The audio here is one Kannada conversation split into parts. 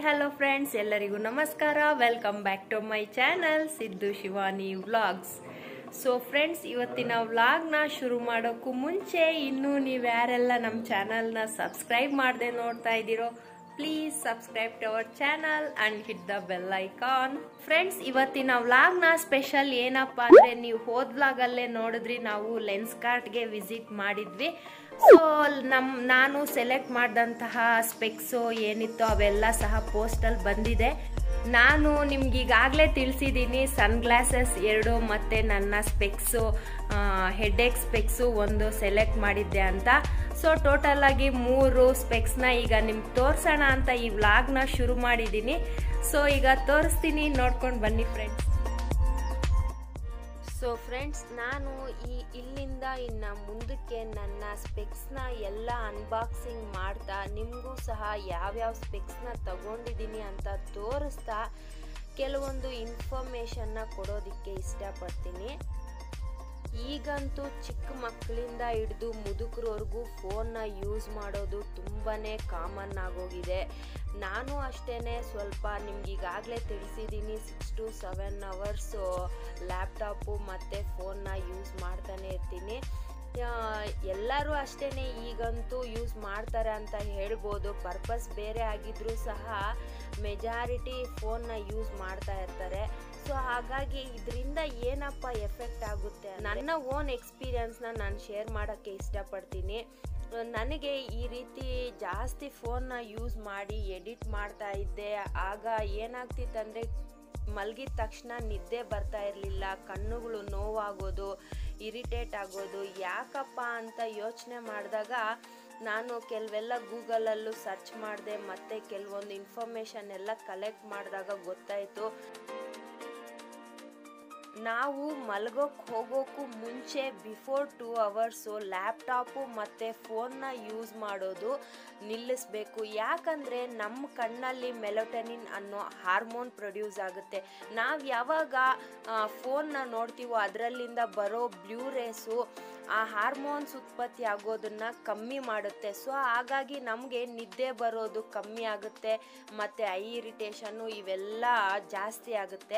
ಹಲೋ ಫ್ರೆಂಡ್ಸ್ ಎಲ್ಲರಿಗೂ ನಮಸ್ಕಾರ welcome back to my channel Siddu Shivani vlogs so friends ಇವತ್ತಿನ ವ್ಲಾಗ್ನ ಶುರು ಮಾಡೋಕ್ಕೂ ಮುಂಚೆ ಇನ್ನೂ ನೀವು ಯಾರೆಲ್ಲ ನಮ್ಮ ಚಾನಲ್ನ ಸಬ್ಸ್ಕ್ರೈಬ್ ಮಾಡದೆ ನೋಡ್ತಾ ಇದ್ದೀರೋ please subscribe to our channel and hit the bell icon friends ಇವತ್ತಿನ ವ್ಲಾಗ್ನ ಸ್ಪೆಷಲ್ ಏನಪ್ಪ ಅಂದ್ರೆ ನೀವು ಹೋದ್ ವ್ಲಾಗಲ್ಲೇ ನೋಡಿದ್ರಿ ನಾವು ಲೆನ್ಸ್ ಕಾರ್ಟ್ಗೆ ವಿಸಿಟ್ ಮಾಡಿದ್ವಿ ಸೊ ನಮ್ ನಾನು ಸೆಲೆಕ್ಟ್ ಮಾಡಿದಂತಹ ಸ್ಪೆಕ್ಸು ಏನಿತ್ತು ಅವೆಲ್ಲ ಸಹ ಪೋಸ್ಟಲ್ಲಿ ಬಂದಿದೆ ನಾನು ನಿಮ್ಗೆ ಈಗಾಗಲೇ ತಿಳಿಸಿದ್ದೀನಿ ಸನ್ ಗ್ಲಾಸಸ್ ಎರಡು ಮತ್ತು ನನ್ನ ಸ್ಪೆಕ್ಸು ಹೆಡ್ಏಕ್ ಸ್ಪೆಕ್ಸು ಒಂದು ಸೆಲೆಕ್ಟ್ ಮಾಡಿದ್ದೆ ಅಂತ ಸೊ ಟೋಟಲ್ ಆಗಿ ಮೂರು ಸ್ಪೆಕ್ಸ್ನ ಈಗ ನಿಮ್ಗೆ ತೋರಿಸೋಣ ಅಂತ ಈ ವ್ಲಾಗ್ನ ಶುರು ಮಾಡಿದ್ದೀನಿ ಸೊ ಈಗ ತೋರಿಸ್ತೀನಿ ನೋಡ್ಕೊಂಡು ಬನ್ನಿ ಫ್ರೆಂಡ್ಸ್ ಸೊ ಫ್ರೆಂಡ್ಸ್ ನಾನು ಈ ಇಲ್ಲಿಂದ ಇನ್ನು ಮುಂದಕ್ಕೆ ನನ್ನ ಸ್ಪೆಕ್ಸ್ನ ಎಲ್ಲ ಅನ್ಬಾಕ್ಸಿಂಗ್ ಮಾಡ್ತಾ ನಿಮಗೂ ಸಹ ಯಾವ್ಯಾವ ಸ್ಪೆಕ್ಸ್ನ ತಗೊಂಡಿದ್ದೀನಿ ಅಂತ ತೋರಿಸ್ತಾ ಕೆಲವೊಂದು ಇನ್ಫಾರ್ಮೇಷನ್ನ ಕೊಡೋದಕ್ಕೆ ಇಷ್ಟಪಡ್ತೀನಿ ಈಗಂತೂ ಚಿಕ್ಕ ಮಕ್ಕಳಿಂದ ಹಿಡಿದು ಮುದುಕರವರೆಗೂ ಫೋನ್ನ ಯೂಸ್ ಮಾಡೋದು ತುಂಬಾ ಕಾಮನ್ ಆಗೋಗಿದೆ ನಾನು ಅಷ್ಟೇ ಸ್ವಲ್ಪ ನಿಮ್ಗೆ ಈಗಾಗಲೇ ತಿಳಿಸಿದ್ದೀನಿ six to seven hours laptop ಮತ್ತು ಫೋನ್ನ ಯೂಸ್ ಮಾಡ್ತಾನೆ ಇರ್ತೀನಿ ಎಲ್ಲರೂ ಅಷ್ಟೇ ಈಗಂತೂ ಯೂಸ್ ಮಾಡ್ತಾರೆ ಅಂತ ಹೇಳ್ಬೋದು ಪರ್ಪಸ್ ಬೇರೆ ಆಗಿದ್ರೂ ಸಹ ಮೆಜಾರಿಟಿ ಫೋನ್ನ ಯೂಸ್ ಮಾಡ್ತಾ ಇರ್ತಾರೆ ಸೊ ಹಾಗಾಗಿ ಇದರಿಂದ ಏನಪ್ಪ ಎಫೆಕ್ಟ್ ಆಗುತ್ತೆ ನನ್ನ ಓನ್ ಎಕ್ಸ್ಪೀರಿಯನ್ಸ್ನ ನಾನು ಶೇರ್ ಮಾಡೋಕ್ಕೆ ಇಷ್ಟಪಡ್ತೀನಿ ನನಗೆ ಈ ರೀತಿ ಜಾಸ್ತಿ ಫೋನ್ನ ಯೂಸ್ ಮಾಡಿ ಎಡಿಟ್ ಮಾಡ್ತಾ ಇದ್ದೆ ಆಗ ಏನಾಗ್ತಿತ್ತಂದರೆ ಮಲಗಿದ ತಕ್ಷಣ ನಿದ್ದೆ ಬರ್ತಾ ಇರಲಿಲ್ಲ ಕಣ್ಣುಗಳು ನೋವಾಗೋದು ಇರಿಟೇಟ್ ಆಗೋದು ಯಾಕಪ್ಪ ಅಂತ ಯೋಚನೆ ಮಾಡಿದಾಗ ನಾನು ಕೆಲವೆಲ್ಲ ಗೂಗಲಲ್ಲೂ ಸರ್ಚ್ ಮಾಡಿದೆ ಮತ್ತು ಕೆಲವೊಂದು ಇನ್ಫಾರ್ಮೇಷನ್ ಎಲ್ಲ ಕಲೆಕ್ಟ್ ಮಾಡಿದಾಗ ಗೊತ್ತಾಯಿತು ನಾವು ಮಲಗೋಕ್ಕೆ ಹೋಗೋಕ್ಕೂ ಮುಂಚೆ ಬಿಫೋರ್ ಟೂ ಅವರ್ಸು ಲ್ಯಾಪ್ಟಾಪು ಮತ್ತು ಫೋನ್ನ ಯೂಸ್ ಮಾಡೋದು ನಿಲ್ಲಿಸಬೇಕು ಯಾಕಂದರೆ ನಮ್ಮ ಕಣ್ಣಲ್ಲಿ ಮೆಲೋಟನಿನ್ ಅನ್ನೋ ಹಾರ್ಮೋನ್ ಪ್ರೊಡ್ಯೂಸ್ ಆಗುತ್ತೆ ನಾವು ಯಾವಾಗ ಫೋನ್ನ ನೋಡ್ತೀವೋ ಅದರಲ್ಲಿಂದ ಬರೋ ಬ್ಲೂ ರೇಸು ಆ ಹಾರ್ಮೋನ್ಸ್ ಉತ್ಪತ್ತಿ ಆಗೋದನ್ನ ಕಮ್ಮಿ ಮಾಡುತ್ತೆ ಸೊ ಹಾಗಾಗಿ ನಮಗೆ ನಿದ್ದೆ ಬರೋದು ಕಮ್ಮಿ ಆಗುತ್ತೆ ಮತ್ತು ಐ ಇರಿಟೇಷನ್ನು ಇವೆಲ್ಲ ಜಾಸ್ತಿ ಆಗುತ್ತೆ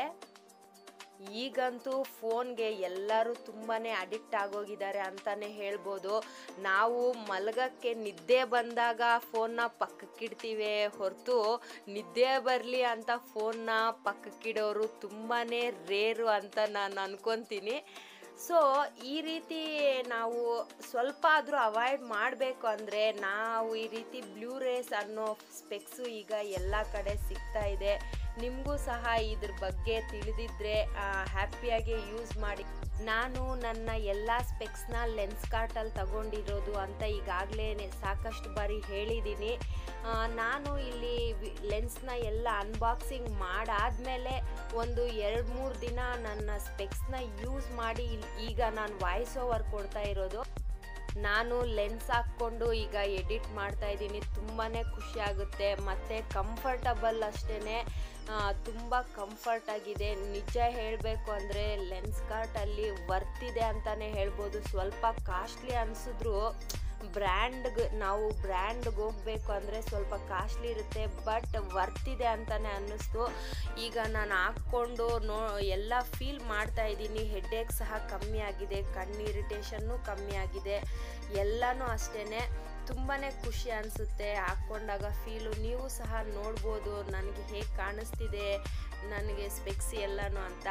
ಈಗಂತೂ ಫೋನ್ಗೆ ಎಲ್ಲರೂ ತುಂಬಾ ಅಡಿಕ್ಟ್ ಆಗೋಗಿದ್ದಾರೆ ಅಂತಲೇ ಹೇಳ್ಬೋದು ನಾವು ಮಲಗಕ್ಕೆ ನಿದ್ದೆ ಬಂದಾಗ ಫೋನ್ನ ಪಕ್ಕಕ್ಕಿಡ್ತೀವಿ ಹೊರತು ನಿದ್ದೆ ಬರಲಿ ಅಂತ ಫೋನ್ನ ಪಕ್ಕಕ್ಕಿಡೋರು ತುಂಬಾ ರೇರು ಅಂತ ನಾನು ಅನ್ಕೊತೀನಿ ಸೊ ಈ ರೀತಿ ನಾವು ಸ್ವಲ್ಪ ಆದರೂ ಅವಾಯ್ಡ್ ಮಾಡಬೇಕು ಅಂದರೆ ನಾವು ಈ ರೀತಿ ಬ್ಲೂ ರೇಸ್ ಅನ್ನೋ ಸ್ಪೆಕ್ಸು ಈಗ ಎಲ್ಲ ಕಡೆ ಸಿಗ್ತಾ ಇದೆ ನಿಮಗೂ ಸಹ ಇದ್ರ ಬಗ್ಗೆ ತಿಳಿದಿದ್ರೆ ಹ್ಯಾಪಿಯಾಗಿ ಯೂಸ್ ಮಾಡಿ ನಾನು ನನ್ನ ಎಲ್ಲ ಸ್ಪೆಕ್ಸ್ನ ಲೆನ್ಸ್ ಕಾರ್ಟಲ್ಲಿ ತಗೊಂಡಿರೋದು ಅಂತ ಈಗಾಗಲೇ ಸಾಕಷ್ಟು ಬಾರಿ ಹೇಳಿದ್ದೀನಿ ನಾನು ಇಲ್ಲಿ ಲೆನ್ಸ್ನ ಎಲ್ಲ ಅನ್ಬಾಕ್ಸಿಂಗ್ ಮಾಡಾದಮೇಲೆ ಒಂದು ಎರಡು ಮೂರು ದಿನ ನನ್ನ ಸ್ಪೆಕ್ಸ್ನ ಯೂಸ್ ಮಾಡಿ ಈಗ ನಾನು ವಾಯ್ಸ್ ಓವರ್ ಕೊಡ್ತಾ ಇರೋದು ನಾನು ಲೆನ್ಸ್ ಹಾಕ್ಕೊಂಡು ಈಗ ಎಡಿಟ್ ಮಾಡ್ತಾ ಇದ್ದೀನಿ ತುಂಬಾ ಖುಷಿ ಆಗುತ್ತೆ ಮತ್ತು ಕಂಫರ್ಟಬಲ್ ಅಷ್ಟೇ ತುಂಬ ಕಂಫರ್ಟ್ ಆಗಿದೆ ನಿಜ ಹೇಳಬೇಕು ಅಂದರೆ ಲೆನ್ಸ್ ಕಾರ್ಟಲ್ಲಿ ವರ್ತಿದೆ ಅಂತಲೇ ಹೇಳ್ಬೋದು ಸ್ವಲ್ಪ ಕಾಸ್ಟ್ಲಿ ಅನಿಸಿದ್ರು ಬ್ರ್ಯಾಂಡ್ಗೆ ನಾವು ಬ್ರ್ಯಾಂಡ್ಗೆ ಹೋಗಬೇಕು ಅಂದರೆ ಸ್ವಲ್ಪ ಕಾಸ್ಟ್ಲಿ ಇರುತ್ತೆ ಬಟ್ ವರ್ತಿದೆ ಅಂತಲೇ ಅನ್ನಿಸ್ತು ಈಗ ನಾನು ಹಾಕ್ಕೊಂಡು ನೋ ಎಲ್ಲ ಫೀಲ್ ಮಾಡ್ತಾ ಇದ್ದೀನಿ ಹೆಡ್ಏಕ್ ಸಹ ಕಮ್ಮಿ ಆಗಿದೆ ಕಣ್ಣು ಇರಿಟೇಷನ್ನು ಕಮ್ಮಿ ಆಗಿದೆ ಎಲ್ಲನೂ ಅಷ್ಟೇ ತುಂಬಾ ಖುಷಿ ಅನಿಸುತ್ತೆ ಹಾಕ್ಕೊಂಡಾಗ ಫೀಲು ನೀವು ಸಹ ನೋಡ್ಬೋದು ನನಗೆ ಹೇಗೆ ಕಾಣಿಸ್ತಿದೆ ನನಗೆ ಸ್ಪೆಕ್ಸಿ ಎಲ್ಲನೂ ಅಂತ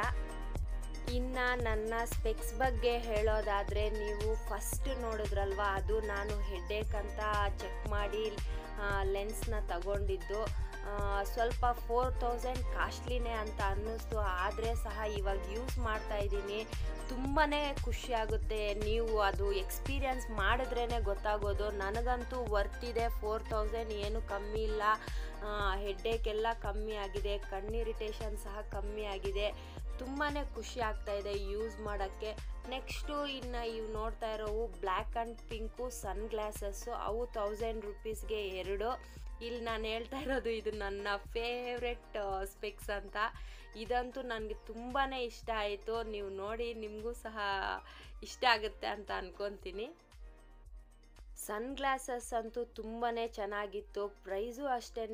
ಇನ್ನು ನನ್ನ ಸ್ಪೆಕ್ಸ್ ಬಗ್ಗೆ ಹೇಳೋದಾದರೆ ನೀವು ಫಸ್ಟ್ ನೋಡಿದ್ರಲ್ವ ಅದು ನಾನು ಹೆಡ್ಡೇಕ್ ಅಂತ ಚೆಕ್ ಮಾಡಿ ಲೆನ್ಸ್ನ ತಗೊಂಡಿದ್ದು ಸ್ವಲ್ಪ ಫೋರ್ ತೌಸಂಡ್ ಕಾಸ್ಟ್ಲಿನೇ ಅಂತ ಅನ್ನಿಸ್ತು ಆದರೆ ಸಹ ಇವಾಗ ಯೂಸ್ ಮಾಡ್ತಾ ಇದ್ದೀನಿ ತುಂಬಾ ಖುಷಿ ಆಗುತ್ತೆ ನೀವು ಅದು ಎಕ್ಸ್ಪೀರಿಯನ್ಸ್ ಮಾಡಿದ್ರೇ ಗೊತ್ತಾಗೋದು ನನಗಂತೂ ವರ್ತಿದೆ ಫೋರ್ ತೌಸಂಡ್ ಏನು ಕಮ್ಮಿ ಇಲ್ಲ ಹೆಡ್ಡೇಕ್ ಎಲ್ಲ ಕಮ್ಮಿ ಆಗಿದೆ ಕಣ್ಣಿರಿಟೇಷನ್ ಸಹ ಕಮ್ಮಿ ಆಗಿದೆ ತುಂಬಾ ಖುಷಿ ಆಗ್ತಾ ಇದೆ ಯೂಸ್ ಮಾಡೋಕ್ಕೆ ನೆಕ್ಸ್ಟು ಇನ್ನು ಇವು ನೋಡ್ತಾ ಇರೋವು black and pink sunglasses ಅವು ತೌಸಂಡ್ ರುಪೀಸ್ಗೆ ಎರಡು ಇಲ್ಲಿ ನಾನು ಹೇಳ್ತಾ ಇರೋದು ಇದು ನನ್ನ ಫೇವ್ರೆಟ್ ಸ್ಪೆಕ್ಸ್ ಅಂತ ಇದಂತೂ ನನಗೆ ತುಂಬಾ ಇಷ್ಟ ಆಯಿತು ನೀವು ನೋಡಿ ನಿಮಗೂ ಸಹ ಇಷ್ಟ ಆಗುತ್ತೆ ಅಂತ ಅಂದ್ಕೊತೀನಿ ಸನ್ ಗ್ಲಾಸಸ್ ಅಂತೂ ತುಂಬಾ ಚೆನ್ನಾಗಿತ್ತು ಪ್ರೈಸು ಅಷ್ಟೇ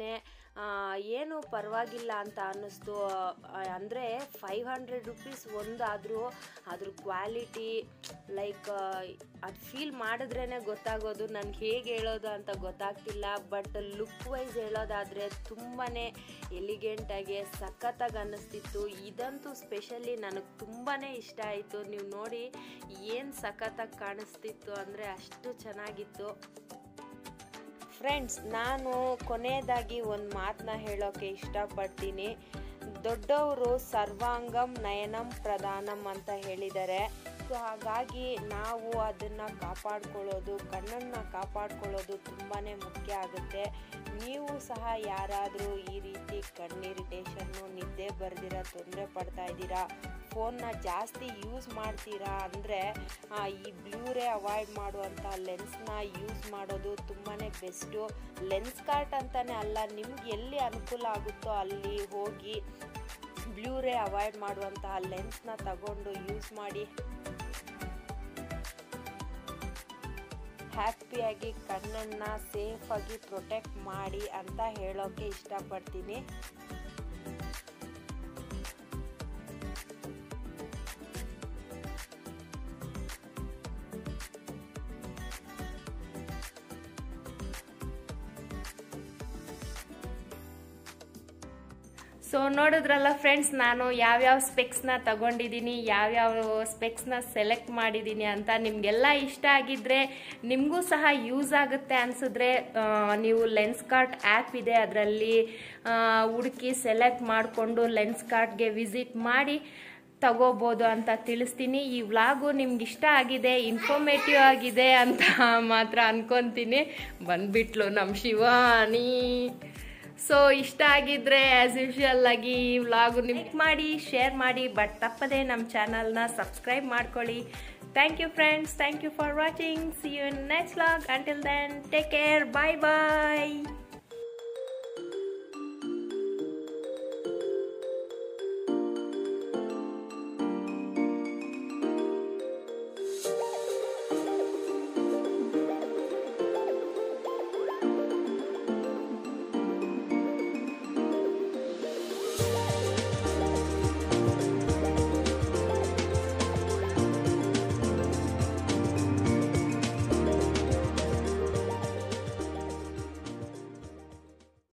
ಆ, ಏನು ಪರವಾಗಿಲ್ಲ ಅಂತ ಅನ್ನಿಸ್ತು ಅಂದರೆ ಫೈವ್ ಹಂಡ್ರೆಡ್ ರುಪೀಸ್ ಒಂದಾದರೂ ಅದ್ರ ಕ್ವಾಲಿಟಿ ಲೈಕ್ ಅದು ಫೀಲ್ ಮಾಡಿದ್ರೇ ಗೊತ್ತಾಗೋದು ನನಗೆ ಹೇಗೆ ಹೇಳೋದು ಅಂತ ಗೊತ್ತಾಗ್ತಿಲ್ಲ ಬಟ್ ಲುಕ್ ವೈಸ್ ಹೇಳೋದಾದರೆ ತುಂಬಾ ಎಲಿಗೆಂಟಾಗಿ ಸಖತ್ತಾಗಿ ಅನ್ನಿಸ್ತಿತ್ತು ಇದಂತೂ ಸ್ಪೆಷಲಿ ನನಗೆ ತುಂಬಾ ಇಷ್ಟ ಆಯಿತು ನೀವು ನೋಡಿ ಏನು ಸಖತ್ತಾಗಿ ಕಾಣಿಸ್ತಿತ್ತು ಅಂದರೆ ಅಷ್ಟು ಚೆನ್ನಾಗಿತ್ತು ಫ್ರೆಂಡ್ಸ್ ನಾನು ಕೊನೆಯದಾಗಿ ಒಂದು ಮಾತನ್ನ ಹೇಳೋಕ್ಕೆ ಇಷ್ಟಪಡ್ತೀನಿ ದೊಡ್ಡವರು ಸರ್ವಾಂಗಂ ನಯನಂ ಪ್ರಧಾನಂ ಅಂತ ಹೇಳಿದ್ದಾರೆ ಸೊ ಹಾಗಾಗಿ ನಾವು ಅದನ್ನು ಕಾಪಾಡ್ಕೊಳ್ಳೋದು ಕಣ್ಣನ್ನು ಕಾಪಾಡ್ಕೊಳ್ಳೋದು ತುಂಬಾ ಮುಖ್ಯ ಆಗುತ್ತೆ ನೀವು ಸಹ ಯಾರಾದರೂ ಈ ರೀತಿ ಕಣ್ಣಿರಿಟೇಷನ್ನು ನಿದ್ದೆ ಬರ್ದಿರ ತೊಂದರೆ ಪಡ್ತಾ ಇದ್ದೀರಾ ಫೋನ್ನ ಜಾಸ್ತಿ ಯೂಸ್ ಮಾಡ್ತೀರಾ ಅಂದರೆ ಈ ಬ್ಲೂರೇ ಅವಾಯ್ಡ್ ಮಾಡುವಂಥ ಲೆನ್ಸ್ನ ಯೂಸ್ ಮಾಡೋದು ತುಂಬಾ ಬೆಸ್ಟು ಲೆನ್ಸ್ ಕಾರ್ಟ್ ಅಂತಲೇ ಅಲ್ಲ ನಿಮ್ಗೆ ಎಲ್ಲಿ ಅನುಕೂಲ ಆಗುತ್ತೋ ಅಲ್ಲಿ ಹೋಗಿ ಬ್ಲೂರೇ ಅವಾಯ್ಡ್ ಮಾಡುವಂತಹ ಲೆನ್ಸ್ನ ತಗೊಂಡು ಯೂಸ್ ಮಾಡಿ ಹ್ಯಾಪಿಯಾಗಿ ಕಣ್ಣನ್ನು ಸೇಫಾಗಿ ಪ್ರೊಟೆಕ್ಟ್ ಮಾಡಿ ಅಂತ ಹೇಳೋಕ್ಕೆ ಇಷ್ಟಪಡ್ತೀನಿ ಸೊ ನೋಡಿದ್ರಲ್ಲ ಫ್ರೆಂಡ್ಸ್ ನಾನು ಯಾವ್ಯಾವ ಸ್ಪೆಕ್ಸ್ನ ತಗೊಂಡಿದ್ದೀನಿ ಯಾವ್ಯಾವ ಸ್ಪೆಕ್ಸ್ನ ಸೆಲೆಕ್ಟ್ ಮಾಡಿದ್ದೀನಿ ಅಂತ ನಿಮಗೆಲ್ಲ ಇಷ್ಟ ಆಗಿದ್ರೆ ನಿಮಗೂ ಸಹ ಯೂಸ್ ಆಗುತ್ತೆ ಅನಿಸಿದ್ರೆ ನೀವು ಲೆನ್ಸ್ ಕಾರ್ಟ್ ಆ್ಯಪ್ ಇದೆ ಅದರಲ್ಲಿ ಹುಡುಕಿ ಸೆಲೆಕ್ಟ್ ಮಾಡಿಕೊಂಡು ಲೆನ್ಸ್ ಕಾರ್ಟ್ಗೆ ವಿಸಿಟ್ ಮಾಡಿ ತಗೋಬೋದು ಅಂತ ತಿಳಿಸ್ತೀನಿ ಈ ವ್ಲಾಗು ನಿಮ್ಗೆ ಇಷ್ಟ ಆಗಿದೆ ಇನ್ಫಾರ್ಮೇಟಿವ್ ಆಗಿದೆ ಅಂತ ಮಾತ್ರ ಅನ್ಕೊಂತೀನಿ ಬಂದ್ಬಿಟ್ಲು ನಮ್ಮ ಶಿವಾನಿ ಸೊ ಇಷ್ಟ ಆಗಿದ್ರೆ ಆ್ಯಸ್ ಯೂಶುವಲ್ ಆಗಿ ಈ ವ್ಲಾಗು ನಿಮ್ಗೆ ಮಾಡಿ ಶೇರ್ ಮಾಡಿ ಬಟ್ ತಪ್ಪದೆ ನಮ್ಮ ಚಾನಲ್ನ ಸಬ್ಸ್ಕ್ರೈಬ್ ಮಾಡ್ಕೊಳ್ಳಿ thank you friends thank you for watching see you next vlog until then take care bye bye